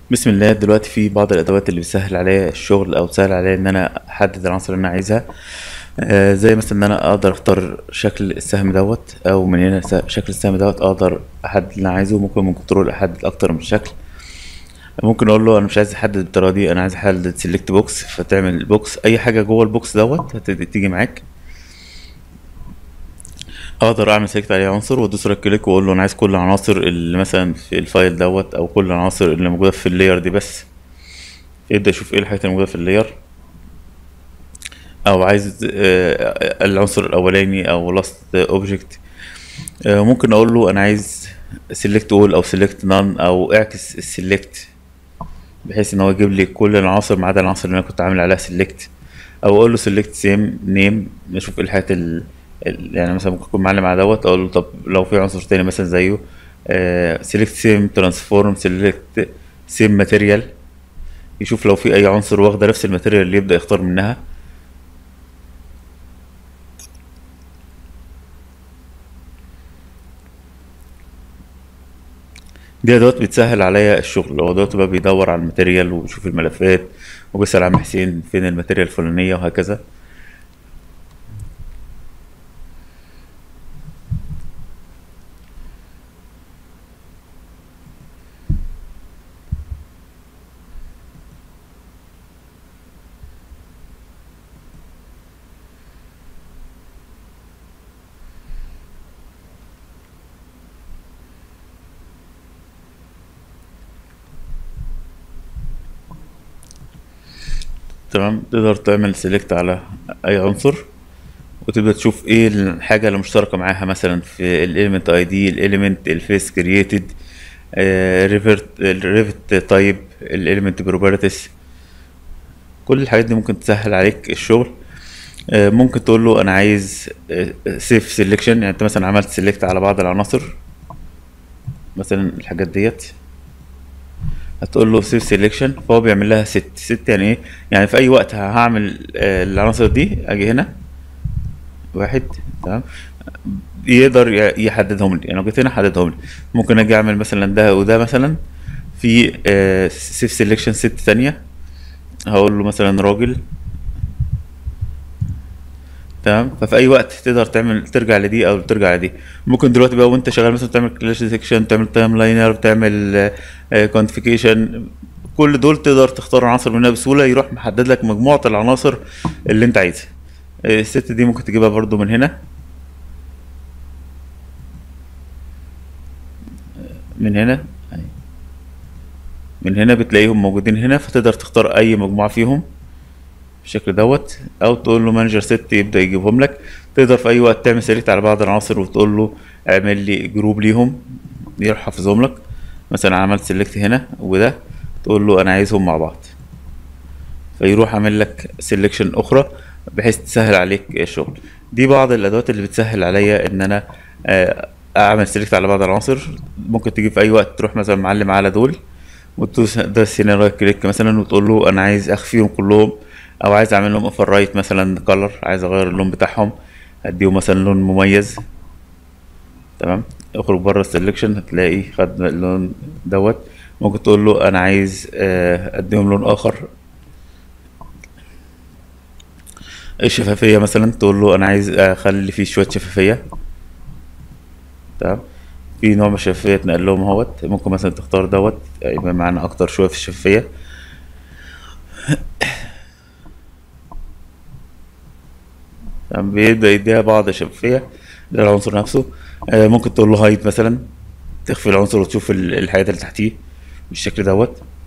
بسم الله دلوقتي في بعض الادوات اللي بتسهل عليا الشغل او تسهل عليا ان انا احدد العناصر اللي انا عايزها آه زي مثلا ان انا اقدر اختار شكل السهم دوت او من هنا س- شكل السهم دوت اقدر احدد اللي انا عايزه ممكن من كنترول احدد اكتر من شكل ممكن اقول له انا مش عايز احدد بالطريقه دي انا عايز احدد سيلكت بوكس فتعمل بوكس اي حاجه جوه البوكس دوت هتبتدي تيجي معاك اقدر اعمل سيلكت عليه عنصر وادوس رايت كليك واقول له انا عايز كل العناصر اللي مثلا في الفايل دوت او كل العناصر اللي موجوده في اللاير دي بس يبدا يشوف ايه الحاجات اللي موجوده في اللاير او عايز آه، العنصر الاولاني او لاست اوبجكت ممكن اقول له انا عايز سيلكت اول او سيلكت نان او اعكس السيلكت بحيث ان هو يجيب لي كل العناصر ما عدا العناصر اللي انا كنت عامل عليها سيلكت او اقول له سيلكت سيم نيم نشوف ايه الحاجات ال... ال- يعني مثلا ممكن يكون معلم على دوت اقول له طب لو في عنصر تاني مثلا زيه سيلكت سيم ترانسفورم سيلكت سيم ماتيريال يشوف لو في اي عنصر واخده نفس الماتيريال اللي يبدا يختار منها دي ادوات بتسهل عليا الشغل هو دلوقتي بقى بيدور على الماتيريال ويشوف الملفات وبيسأل عم حسين فين الماتيريال الفلانية وهكذا تمام تقدر تعمل سيلكت على اي عنصر وتبدأ تشوف ايه الحاجة اللي مشتركة معاها مثلا في الاليمنت اي دي الاليمنت الفيس كرييتد ريفرت الريفت تايب الاليمنت بروبرتيز كل الحاجات دي ممكن تسهل عليك الشغل آه، ممكن تقول له انا عايز سيف سيلكشن يعني انت مثلا عملت سيلكت على بعض العناصر مثلا الحاجات ديت هتقول له سيف سيلكشن فهو بيعمل لها ست ست يعني ايه يعني في اي وقت هعمل آه، العناصر دي اجي هنا واحد تمام يقدر ي- يحددهم لي يعني لو جيت هنا حددهم لي ممكن اجي اعمل مثلا ده وده مثلا في سيف سيلكشن ست تانية هقول له مثلا راجل تمام ففي اي وقت تقدر تعمل ترجع لدي او ترجع لدي ممكن دلوقتي بقى وانت شغال مثلا تعمل كلاش ديتكشن تعمل تايم لاينر تعمل كوانتيفيكيشن كل دول تقدر تختار عناصر منها بسهوله يروح محدد لك مجموعه العناصر اللي انت عايزها آه، الست دي ممكن تجيبها برضو من هنا من هنا من هنا بتلاقيهم موجودين هنا فتقدر تختار اي مجموعه فيهم بالشكل دوت او تقول له مانجر ست يبدا يجيبهم لك تقدر في اي وقت تعمل سيلكت على بعض العناصر وتقول له اعمل لي جروب ليهم يروح حافظهم لك مثلا عملت سيلكت هنا وده تقول له انا عايزهم مع بعض فيروح عامل لك سيلكشن اخرى بحيث تسهل عليك الشغل دي بعض الادوات اللي بتسهل عليا ان انا آه، اعمل سيلكت على بعض العناصر ممكن تيجي في اي وقت تروح مثلا معلم على دول وتدوس دوس هنا رايت كليك مثلا وتقول له انا عايز اخفيهم كلهم او عايز اعمل لهم اوفر رايت مثلا كلر عايز اغير اللون بتاعهم اديهم مثلا لون مميز تمام اخرج بره السلكشن هتلاقي خد اللون دوت ممكن تقول له انا عايز آه، اديهم لون اخر الشفافية مثلا تقول له انا عايز اخلي فيه شوية شفافية تمام في نوع من الشفافية تنقل لهم اهوت ممكن مثلا تختار دوت يبقى معانا اكتر شوية في الشفافية تمام بيبدأ يديها بعض الشفافية للعنصر نفسه آه، ممكن تقول له هايد مثلا تخفي العنصر وتشوف ال- الحاجات اللي تحتيه بالشكل دوت